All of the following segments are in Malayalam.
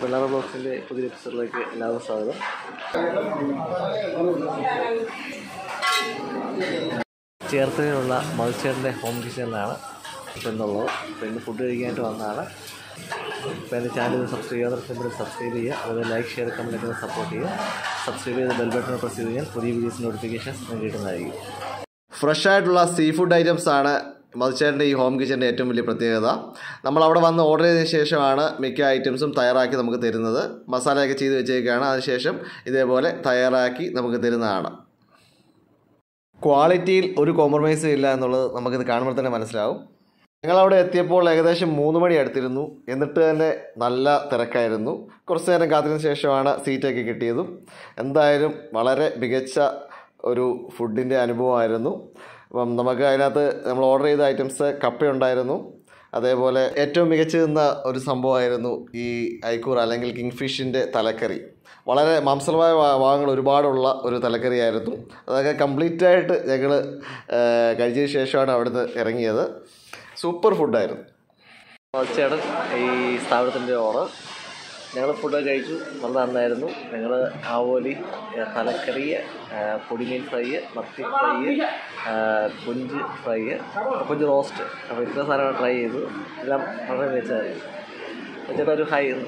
പിള്ളേർ ബ്ലോഗ്സിൻ്റെ പുതിയ എപ്പിസോഡിലേക്ക് എല്ലാവർക്കും സ്വാഗതം ചേർത്തലയിലുള്ള മത്സ്യൻ്റെ ഹോം കിച്ചണിലാണ് ഇപ്പോൾ ഇന്നുള്ളത് അപ്പോൾ ഇന്ന് ഫുഡ് കഴിക്കാനായിട്ട് വന്നതാണ് അപ്പോൾ എൻ്റെ ചാനൽ സബ്സ്ക്രൈബ് ചെയ്യാതെ സബ്സ്ക്രൈബ് ചെയ്യുക അതുപോലെ ലൈക്ക് ഷെയർ കമൻറ്റ് ഒക്കെ സപ്പോർട്ട് ചെയ്യുക സബ്സ്ക്രൈബ് ചെയ്ത് ബെൽ ബട്ടൺ പ്രസ് ചെയ്ത് കഴിഞ്ഞാൽ പുതിയ വീഡിയോസ് നോട്ടിഫിക്കേഷൻസ് നിങ്ങൾക്ക് കിട്ടുന്നതായിരിക്കും ഫ്രഷ് ആയിട്ടുള്ള സീ ഫുഡ് ഐറ്റംസ് ആണ് മതിച്ചേട്ടൻ്റെ ഈ ഹോം കിച്ചൻ്റെ ഏറ്റവും വലിയ പ്രത്യേകത നമ്മൾ അവിടെ വന്ന് ഓർഡർ ചെയ്തതിന് ശേഷമാണ് മിക്ക ഐറ്റംസും തയ്യാറാക്കി നമുക്ക് തരുന്നത് മസാലയൊക്കെ ചെയ്ത് വെച്ചേക്കാണ് അതിനുശേഷം ഇതേപോലെ തയ്യാറാക്കി നമുക്ക് തരുന്നതാണ് ക്വാളിറ്റിയിൽ ഒരു കോംപ്രമൈസും ഇല്ല എന്നുള്ളത് നമുക്കിത് കാണുമ്പോൾ തന്നെ മനസ്സിലാവും ഞങ്ങളവിടെ എത്തിയപ്പോൾ ഏകദേശം മൂന്ന് മണി അടുത്തിരുന്നു എന്നിട്ട് തന്നെ നല്ല തിരക്കായിരുന്നു കുറച്ച് നേരം കാത്തിരുന്ന ശേഷമാണ് സീറ്റൊക്കെ കിട്ടിയതും എന്തായാലും വളരെ മികച്ച ഒരു ഫുഡിൻ്റെ അനുഭവമായിരുന്നു അപ്പം നമുക്ക് അതിനകത്ത് നമ്മൾ ഓർഡർ ചെയ്ത ഐറ്റംസ് കപ്പയുണ്ടായിരുന്നു അതേപോലെ ഏറ്റവും മികച്ചു നിന്ന ഒരു സംഭവമായിരുന്നു ഈ ഐക്കൂർ അല്ലെങ്കിൽ കിങ് ഫിഷിൻ്റെ തലക്കറി വളരെ മാംസളമായ ഭാ- ഭാഗങ്ങൾ ഒരുപാടുള്ള ഒരു തലക്കറിയായിരുന്നു അതൊക്കെ കംപ്ലീറ്റ് ആയിട്ട് ഞങ്ങൾ കഴിച്ചതിന് ശേഷമാണ് അവിടുന്ന് ഇറങ്ങിയത് സൂപ്പർ ഫുഡായിരുന്നു മത്സ്യേട്ടൻ ഈ സ്ഥാപനത്തിൻ്റെ ഓണർ ഞങ്ങൾ ഫുഡ് കഴിച്ചു നല്ല നന്നായിരുന്നു ഞങ്ങൾ ആവോലി ഏ, തലക്കറി ഏ, പൊടിമീൻ ഫ്രൈ മത്തി ഫ്രൈ ഏ, കൊഞ്ച് ഫ്രൈ കൊഞ്ച് റോസ്റ്റ് അപ്പോൾ ഇത്ര സാധനങ്ങൾ ട്രൈ ചെയ്തു എല്ലാം വളരെ മികച്ചതായിരുന്നു ചേട്ടാ ഒരു ഹൈ ഉണ്ട്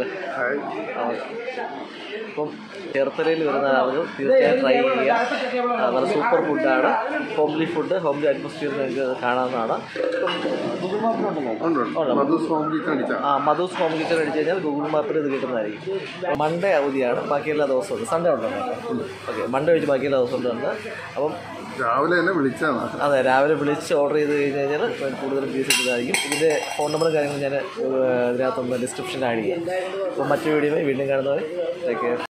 അപ്പം ചേർത്തലയിൽ വരുന്ന ആളുകൾ തീർച്ചയായും ട്രൈ ചെയ്യുക ആ, നല്ല സൂപ്പർ ഫുഡാണ് ഹോംലി ഫുഡ് ഹോംലി അറ്റ്മോസ്ഫിയർ നിങ്ങൾക്ക് കാണാവുന്നതാണ് ഗൂഗിൾ മാപ്പിലുണ്ടല്ലോ ആ മധുസ് ഹോം കിച്ചൺ അടിച്ച് കഴിഞ്ഞാൽ ഗൂഗിൾ മാപ്പിൽ ഇത് കിട്ടുന്നതായിരിക്കും മൺഡേ അവധിയാണ് ബാക്കി എല്ലാ ദിവസവും ഉണ്ട് സൺഡേ ഉണ്ടോ ഓക്കെ മൺഡേ വെച്ച് ബാക്കി എല്ലാ ദിവസവും ഉണ്ട് അപ്പം രാവിലെ തന്നെ വിളിച്ചാണ് അതെ രാവിലെ വിളിച്ച് ഓർഡർ ചെയ്ത് കഴിഞ്ഞ് കഴിഞ്ഞാൽ കൂടുതലും ഫീസ് കിട്ടുന്നതായിരിക്കും ഇതിൻ്റെ ഫോൺ നമ്പറും കാര്യങ്ങളും ഞാൻ ഏഹ്, ഇതിനകത്തൊന്ന് ഡിസ്ക്രിപ്ഷനിൽ ആഡ് ചെയ്യാം അപ്പം മറ്റു വീഡിയോ വീണ്ടും കാണുന്നവരെ ടേക്ക് കെയർ